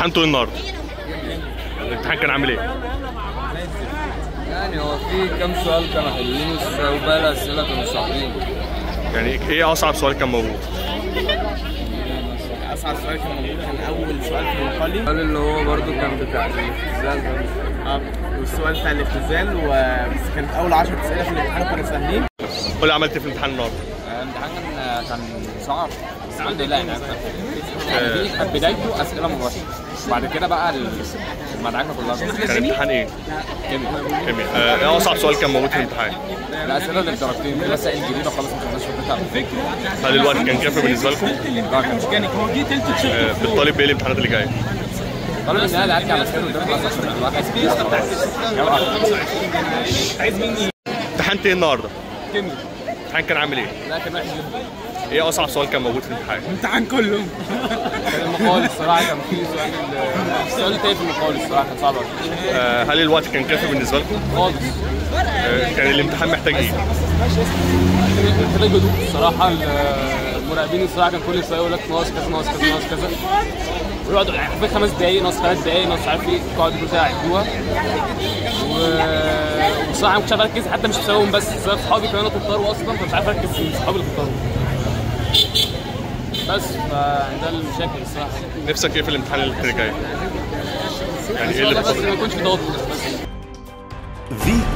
امتحنتوا ايه النهارده؟ الامتحان كان عامل ايه؟ يعني هو في كام سؤال كانوا حلوين وباقي الأسئلة كانوا صعبين يعني ايه اصعب سؤال كان موجود؟ اصعب سؤال كان موجود كان اول سؤال في المقالي السؤال اللي هو برضو كان بتاع الاختزال ده اه والسؤال بتاع الاختزال وبس كانت اول 10 اسئله في الامتحان كانوا سهلين قول لي عملت ايه في الامتحان النهارده؟ الامتحان كان كان صعب بس الحمد لله يعني يعني كانت بدايته اسئله مباشره بعد كده بقى المدعكه كلها كان امتحان ايه؟ كيمياء كيمياء آه، ايه اصعب سؤال كان موجود في الامتحان؟ الاسئله اللي بدرجتين في مسائل جديده خالص ما كناش فاكرها هل الوقت كان كافي بالنسبه لكم؟ لا كان آه، بتطالب بايه الامتحانات اللي جايه؟ طالب ان انا ارجع مسائل قدام خلاص عشان الواحد امتحنت ايه النهارده؟ كيمياء الامتحان كان عامل ايه؟ لا كان وحش جدا ايه اصعب سؤال كان موجود في الامتحان؟ الامتحان كله كان المقال الصراحه كان في سؤال ال- السؤال التاني في المقال الصراحه كان صعب أوي. آه، هل الوقت كان كافي بالنسبه لكم؟ خالص آه، كان الامتحان محتاج ايه؟ محتاج هدوء الصراحه المراقبين الصراحه كان كل شويه يقول لك ناقص كذا ناقص كذا ناقص كذا ويقعدوا يعني في خمس دقايق ناقص ثلاث دقايق ناقص مش عارف ايه يقعدوا كل ساعه يعدوها و- والصراحه ما كنتش عارف اركز حتى مش بسببهم بس بسبب صحابي كانوا ططاروا اصلا فمش عارف اركز في صحابي اللي ططاروا بس فده المشاكل الصراحه نفسك ايه في الامتحان اللي جاي؟ يعني ان ايه شاء اللي الله بس بتفضل؟ ما يكونش في توتر بس في